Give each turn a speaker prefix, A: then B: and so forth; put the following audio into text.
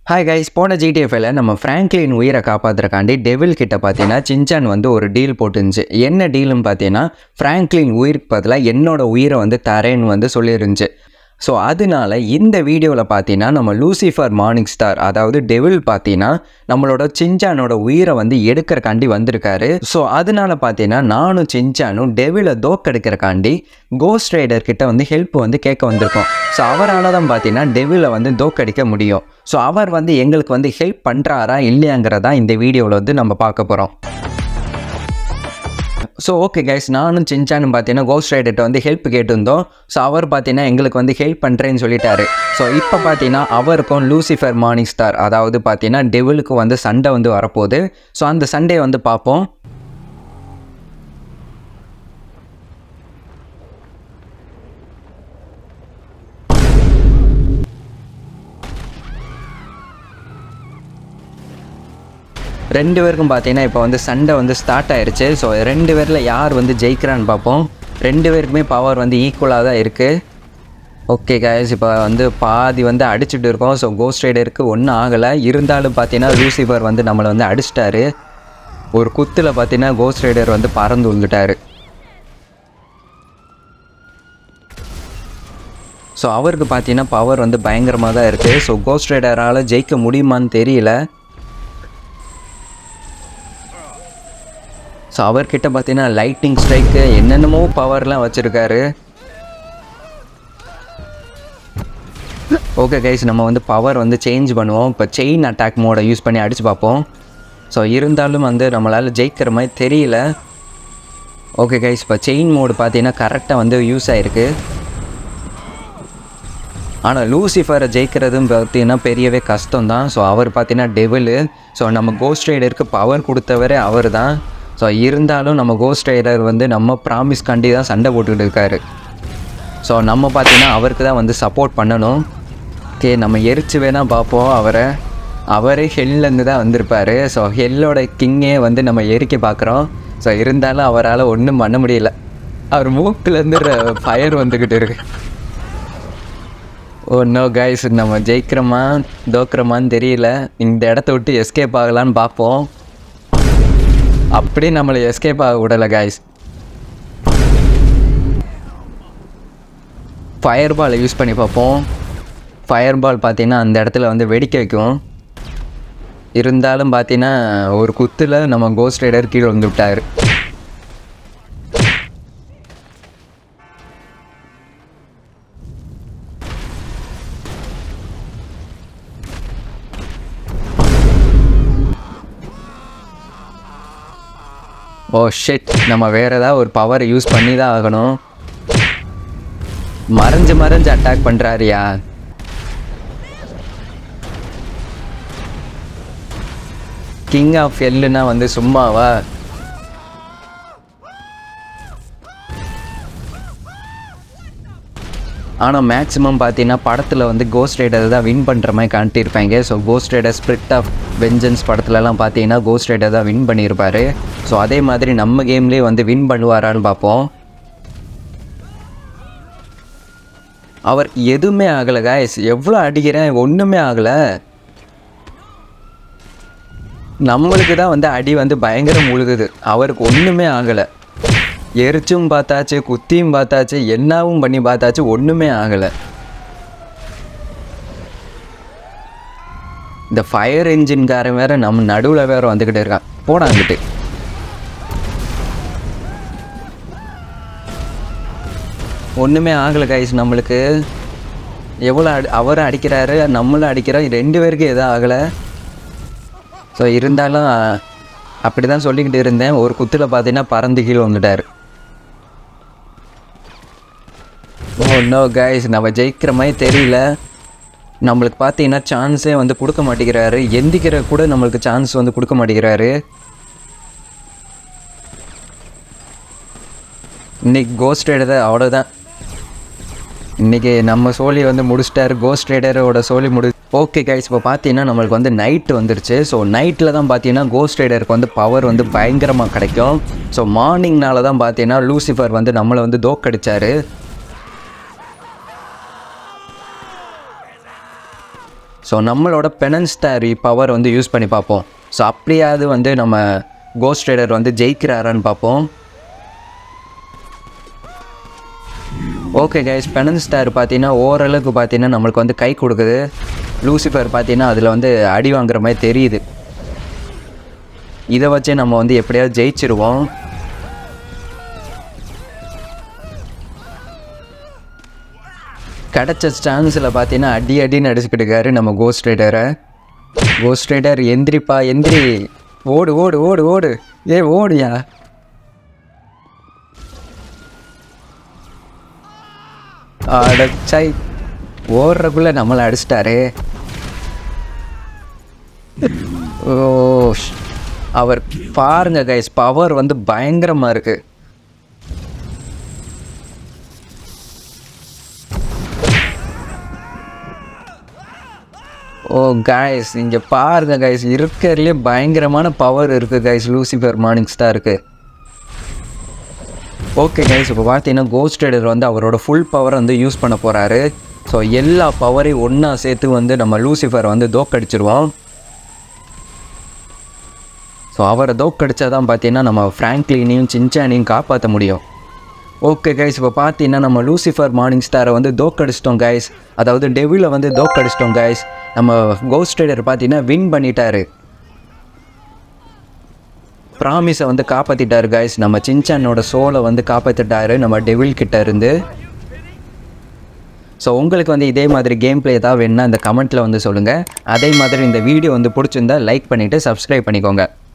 A: Hi guys போன ஜிடிஎஃப்ல நம்ம Franklin உயிரை காப்பாத்துறக்காண்டி டெவில் கிட்ட பார்த்தீங்கன்னா சின்சான் வந்து ஒரு டீல் போட்டுருந்துச்சு என்ன டீல்னு பார்த்தீங்கன்னா ஃப்ராங்க்லின் உயிருக்கு பதிலாக என்னோட உயிரை வந்து தரேன்னு வந்து சொல்லியிருந்துச்சு ஸோ அதனால இந்த வீடியோவில் பார்த்தீங்கன்னா நம்ம லூசிஃபர் மார்னிங் ஸ்டார் அதாவது டெவில் பார்த்தீங்கன்னா நம்மளோட சின்சானோட உயிரை வந்து எடுக்கிறக்காண்டி வந்திருக்காரு ஸோ அதனால பார்த்தீங்கன்னா நானும் சின்சானும் டெவிலை தோக்கெடுக்கிறக்காண்டி கோஸ்ட் ரைடர் கிட்ட வந்து ஹெல்ப் வந்து கேட்க வந்திருக்கோம் ஸோ அவரால் தான் பார்த்தீங்கன்னா டெவிலை வந்து தோக்கடிக்க முடியும் ஸோ அவர் வந்து எங்களுக்கு வந்து ஹெல்ப் பண்ணுறாரா இல்லையாங்கிறதா இந்த வீடியோவில் வந்து நம்ம பார்க்க போகிறோம் ஸோ ஓகே கைஸ் நானும் சின்சானும் பார்த்தீங்கன்னா கோஸ்ட் ரைடர்கிட்ட வந்து ஹெல்ப் கேட்டிருந்தோம் ஸோ அவர் பார்த்தீங்கன்னா எங்களுக்கு வந்து ஹெல்ப் பண்ணுறேன்னு சொல்லிட்டாரு ஸோ இப்போ பார்த்தீங்கன்னா அவருக்கும் லூசிஃபர் மார்னிங் ஸ்டார் அதாவது பார்த்தீங்கன்னா டெவிலுக்கும் வந்து சண்டை வந்து வரப்போகுது ஸோ அந்த சண்டே வந்து பார்ப்போம் ரெண்டு பேருக்கும் பார்த்தீங்கன்னா இப்போ வந்து சண்டை வந்து ஸ்டார்ட் ஆயிருச்சு ஸோ ரெண்டு பேரில் யார் வந்து ஜெயிக்கிறான்னு பார்ப்போம் ரெண்டு பேருக்குமே பவர் வந்து ஈக்குவலாக தான் இருக்குது ஓகே guys இப்போ வந்து பாதி வந்து அடிச்சுட்டு இருக்கோம் ஸோ கோஸ்ட் ரைடருக்கு ஒன்றும் ஆகலை இருந்தாலும் பார்த்தீங்கன்னா லூசிஃபர் வந்து நம்மளை வந்து அடிச்சிட்டாரு ஒரு குத்தில் பார்த்தீங்கன்னா கோஸ்ட் ரைடர் வந்து பறந்து விழுந்துட்டாரு ஸோ அவருக்கு பார்த்தீங்கன்னா பவர் வந்து பயங்கரமாக தான் இருக்குது ஸோ கோஸ்ட் ரைடரால் ஜெயிக்க முடியுமான்னு தெரியல ஸோ அவர்கிட்ட பார்த்தீங்கன்னா லைட்டிங் ஸ்ட்ரைக்கு என்னென்னமோ பவர்லாம் வச்சுருக்காரு ஓகே கைஸ் நம்ம வந்து பவர் வந்து சேஞ்ச் பண்ணுவோம் இப்போ செயின் அட்டாக் மோடை யூஸ் பண்ணி அடித்து பார்ப்போம் ஸோ இருந்தாலும் வந்து நம்மளால் ஜெயிக்கிற மாதிரி தெரியல ஓகே கைஸ் இப்போ செயின் மோடு பார்த்தீங்கன்னா கரெக்டாக வந்து யூஸ் ஆகிருக்கு ஆனால் லூசிஃபரை ஜெயிக்கிறதும் பார்த்தீங்கன்னா பெரியவே கஷ்டம் தான் ஸோ அவர் பார்த்தீங்கன்னா டெவிலு ஸோ நம்ம கோஸ்ட் ரைடருக்கு பவர் கொடுத்தவரே அவர் தான் ஸோ இருந்தாலும் நம்ம கோஸ்ட் ரைடர் வந்து நம்ம ப்ராமிஸ் கண்டி தான் சண்டை போட்டுக்கிட்டு இருக்காரு ஸோ நம்ம பார்த்தீங்கன்னா அவருக்கு தான் வந்து சப்போர்ட் பண்ணணும் ஓகே நம்ம எரிச்சு வேணால் பார்ப்போம் அவரை அவரே ஹெல்லேருந்து தான் வந்திருப்பார் ஸோ ஹெல்லோட கிங்கே வந்து நம்ம எரிக்க பார்க்குறோம் ஸோ இருந்தாலும் அவரால் ஒன்றும் பண்ண முடியல அவர் மூக்கிலேருந்து ஃபயர் வந்துக்கிட்டு இருக்கு ஓ நோ கைஸ் நம்ம ஜெயிக்கிறோமா தோக்குறோமான்னு தெரியல இந்த இடத்த விட்டு எஸ்கேப் ஆகலான்னு பார்ப்போம் அப்படியே நம்மளை எஸ்கேப் ஆக விடலை கைஸ் ஃபயர் பால் யூஸ் பண்ணி பார்ப்போம் ஃபயர் பால் பார்த்தீங்கன்னா அந்த இடத்துல வந்து வெடிக்க வைக்கும் இருந்தாலும் பார்த்தீங்கன்னா ஒரு குத்தில் நம்ம கோஸ்ட் ரைடர் கீழே வந்து விட்டார் ஓ ஷெட் நம்ம வேற ஏதாவது ஒரு பவர் யூஸ் பண்ணி தான் ஆகணும் மறைஞ்சு மறைஞ்சு அட்டாக் பண்ணுறாருயா கிங் ஆஃப் எல்லுனா வந்து சும்மாவா ஆனால் மேக்ஸிமம் பார்த்தீங்கன்னா படத்தில் வந்து கோஸ்ட் ரைடர் தான் வின் பண்ணுற மாதிரி காட்டியிருப்பாங்க so Ghost Rider Spirit of Vengeance படத்துலலாம் பார்த்தீங்கன்னா கோஸ்ட் ரைடர் தான் வின் பண்ணியிருப்பாரு ஸோ அதே மாதிரி நம்ம கேம்லேயே வந்து வின் பண்ணுவாரான்னு பார்ப்போம் அவர் எதுவுமே ஆகலை காய்ஸ் எவ்வளோ அடிக்கிறேன் ஒன்றுமே ஆகலை நம்மளுக்கு தான் வந்து அடி வந்து பயங்கரம் முழுகுது அவருக்கு ஒன்றுமே ஆகலை எரிச்சும் பார்த்தாச்சு குத்தியும் பார்த்தாச்சு என்னவும் பண்ணி பார்த்தாச்சு ஒன்றுமே ஆகலை இந்த ஃபயர் என்ஜின்காரன் வேற நம்ம நடுவில் வேற வந்துக்கிட்டு இருக்கான் போடாங்கிட்டு ஒன்றுமே ஆகலை கைஸ் நம்மளுக்கு எவ்வளோ அடி அவரும் அடிக்கிறாரு நம்மளும் அடிக்கிறோம் ரெண்டு பேருக்கு எதுவும் ஆகலை ஸோ இருந்தாலும் அப்படி தான் சொல்லிக்கிட்டு இருந்தேன் ஒரு குத்தில் பார்த்தீங்கன்னா பறந்து கீழே வந்துட்டார் ஓ நோ கைஸ் நம்ம ஜெயிக்கிற மாதிரி தெரியல நம்மளுக்கு பார்த்தீங்கன்னா சான்ஸே வந்து கொடுக்க மாட்டேங்கிறாரு எந்திக்கிற கூட நம்மளுக்கு சான்ஸ் வந்து கொடுக்க மாட்டேங்கிறாரு இன்னைக்கு கோஸ்ட் ரைடர் அவ்வளோதான் இன்றைக்கி நம்ம சோழி வந்து முடிச்சிட்டாரு கோஸ்ட் ரைடரோட சோழி முடி ஓகே கைஸ் இப்போ பார்த்தீங்கன்னா நம்மளுக்கு வந்து நைட் வந்துருச்சு ஸோ நைட்டில் தான் பார்த்தீங்கன்னா கோஸ்ட் ரைடருக்கு வந்து பவர் வந்து பயங்கரமாக கிடைக்கும் ஸோ மார்னிங்னால தான் பார்த்தீங்கன்னா லூசிஃபர் வந்து நம்மளை வந்து தோக்கடிச்சாரு ஸோ நம்மளோட பெனன்ஸ்டாரி பவர் வந்து யூஸ் பண்ணி பார்ப்போம் ஸோ அப்படியாவது வந்து நம்ம கோஸ்ட் ரைடர் வந்து ஜெயிக்கிறாரான்னு பார்ப்போம் ஓகே கைஸ் பெனன் ஸ்டார் பார்த்தீங்கன்னா ஓரளவுக்கு பார்த்தீங்கன்னா நம்மளுக்கு வந்து கை கொடுக்குது லூசிஃபர் பார்த்தீங்கன்னா அதில் வந்து அடி வாங்குற மாதிரி தெரியுது இதை வச்சே நம்ம வந்து எப்படியாவது ஜெயிச்சிருவோம் கிடச்ச சான்ஸில் பார்த்தீங்கன்னா அடி அடின்னு அடிச்சுக்கிட்டு இருக்காரு நம்ம கோஸ்ட் ரைடரை கோஸ்ட் ரைடர் எந்திரிப்பா எந்திரி ஓடு ஓடு ஓடு ஓடு ஏ ஓடுயா அடச்சை ஓடுறக்குள்ள நம்மளை அடிச்சிட்டாரே ஓ ஷ். அவர் பாருங்க கைஸ் பவர் வந்து பயங்கரமாக இருக்கு ஓ கைஸ் இங்கே பாருங்க கைஸ் இருக்கிறதுலே பயங்கரமான பவர் இருக்குது கைஸ் லூசிஃபர் மார்னிங் ஸ்டாருக்கு ஓகே கைஸ் இப்போ பார்த்தீங்கன்னா கோஸ்ட் ரைடர் வந்து அவரோட ஃபுல் பவர் வந்து யூஸ் பண்ண போகிறாரு ஸோ எல்லா பவரையும் ஒன்றா சேர்த்து வந்து நம்ம லூசிஃபர் வந்து தோக்கடிச்சிருவோம் ஸோ அவரை தோக்கடிச்சா தான் பார்த்தீங்கன்னா நம்ம ஃப்ராங்க்லினையும் சின்சானையும் காப்பாற்ற முடியும் ஓகே கைஸ் இப்போ பார்த்தீங்கன்னா நம்ம லூசிஃபர் மார்னிங் ஸ்டாரை வந்து தோக்கடிச்சிட்டோம் கைஸ் அதாவது டெவிலை வந்து தோக்கடிச்சிட்டோம் கைஸ் நம்ம கோஸ்ட் ரைடர் பார்த்தீங்கன்னா வின் பண்ணிட்டாரு ப்ராமிஸை வந்து காப்பாற்றிட்டாரு கைஸ் நம்ம சின்சானோட சோலை வந்து காப்பாற்றிட்டாரு நம்ம டெவில் கிட்ட இருந்து ஸோ உங்களுக்கு வந்து இதே மாதிரி கேம் ப்ளே ஏதாவது வேணுன்னா இந்த கமெண்ட்டில் வந்து சொல்லுங்கள் அதே மாதிரி இந்த வீடியோ வந்து பிடிச்சிருந்தா லைக் பண்ணிவிட்டு சப்ஸ்கிரைப் பண்ணிக்கோங்க